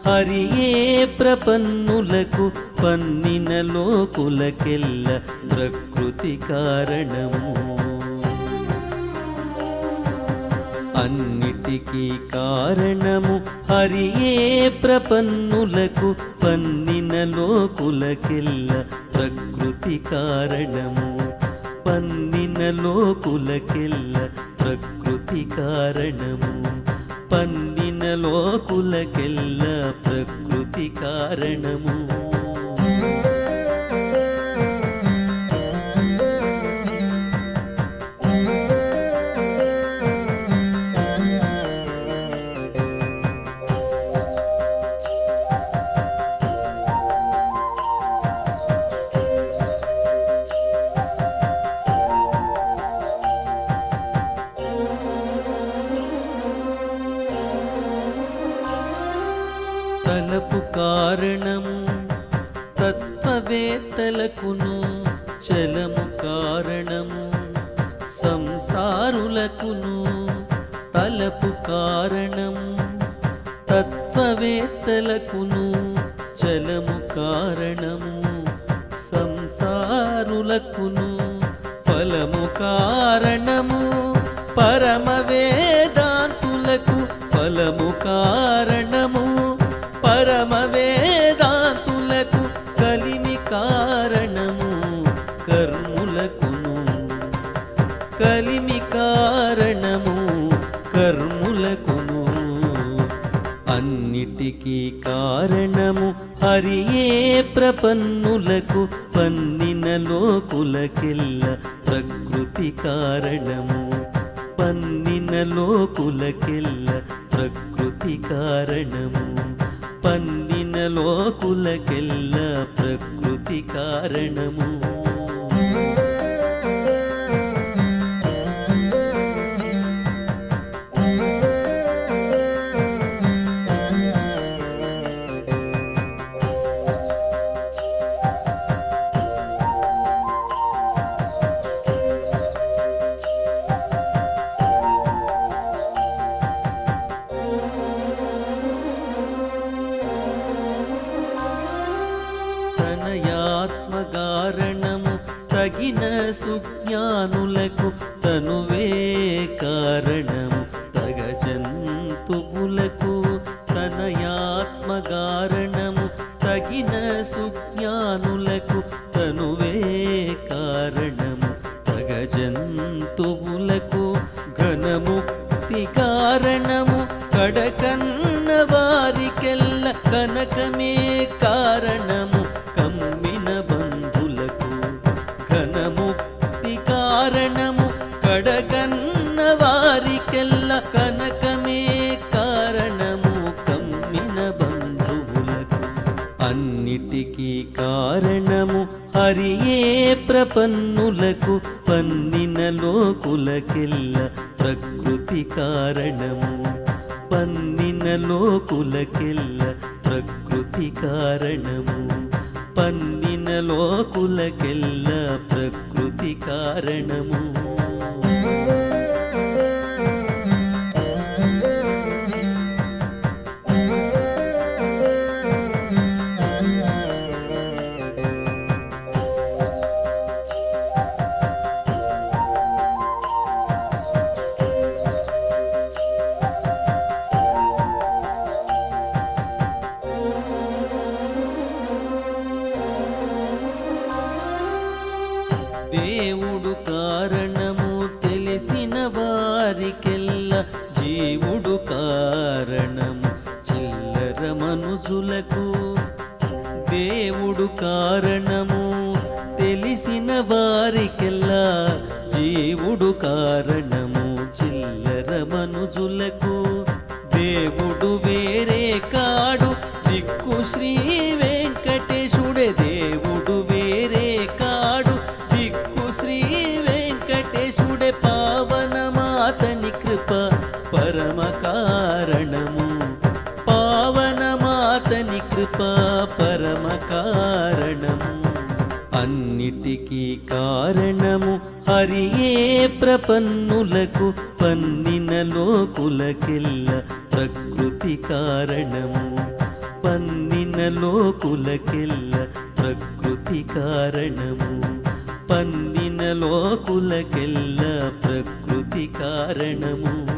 హరియే ప్రపన్నులకు పన్నిన లోకులకెల్ల ప్రకృతి కారణము అన్నిటికీ కారణము హరియే ప్రపన్నులకు పన్నిన లోకులకెల్ల ప్రకృతి కారణము పన్నిన లోకులకెల్ల ప్రకృతి కారణము పన్నిన లోకులకెల్ల ప్రకృతి కారణము తలపు కారణము తత్వవేత్తలకును చలము కారణము సంసారులకును తలపు కారణము తత్వవేత్తలకును చలము కారణము సంసారులకును ఫలము కారణము పరమ వేదాంతులకు ఫలము కారణము పరమ వేదాంతులకు కలిమి కారణము కర్ములకును కలిమి కారణము కర్ములకును అన్నిటికీ కారణము హరియే ప్రపన్నులకు పన్నిన లోకులకెల్ల ప్రకృతి కారణము పన్నిన లోకులకెల్ల ప్రకృతి కారణము పన్నిన లోకులకెల్ల ప్రకృతి కారణము తనయాత్మకారణము తగిన సుజ్ఞానులకు తనువే కారణము తగ జంతువులకు తనయాత్మకారణము తగిన సుజ్ఞానులకు తనువే కారణము తగ జంతువులకు ఘనముక్తి కారణము కడకన్న వారికెల్ల కనకమే కారణము కమ్మిన బంధులకు ఘనముక్తి కారణము కడగన్న వారికెల్ల కనకమే కారణము కమ్మిన బంధువులకు అన్నిటికీ కారణము హరియే ప్రపన్నులకు పన్నిన లోకులకెల్ల ప్రకృతి కారణము పన్నిన లోకులకెల్ల ప్రకృతి కారణము పన్నిన లోకులకెల్ల ప్రకృతి కారణము దేవుడు కారణము తెలిసిన వారికెల్ల జీవుడు కారణము చిల్లర మనుజులకు దేవుడు కారణము తెలిసిన వారికెల్లా జీవుడు కారణము చిల్లర మనుజులకు దేవుడు వేరే కాడు దిక్కు శ్రీ వెంకటేశుడే దేవుడు వేరే కాడు దిక్కు శ్రీ వెంకటేశుడే పావనమాతని కృప పరమ కారణము పావనమాతని కృప పరమ కారణము అన్నిటికీ కారణము హరియే ప్రపన్నులకు పన్నిన లోకులకెల్ల ప్రకృతి కారణము పన్నిన లోకులకెల్ల ప్రకృతి కారణము పన్నిన లోకులకెల్ల ప్రకృతి కారణము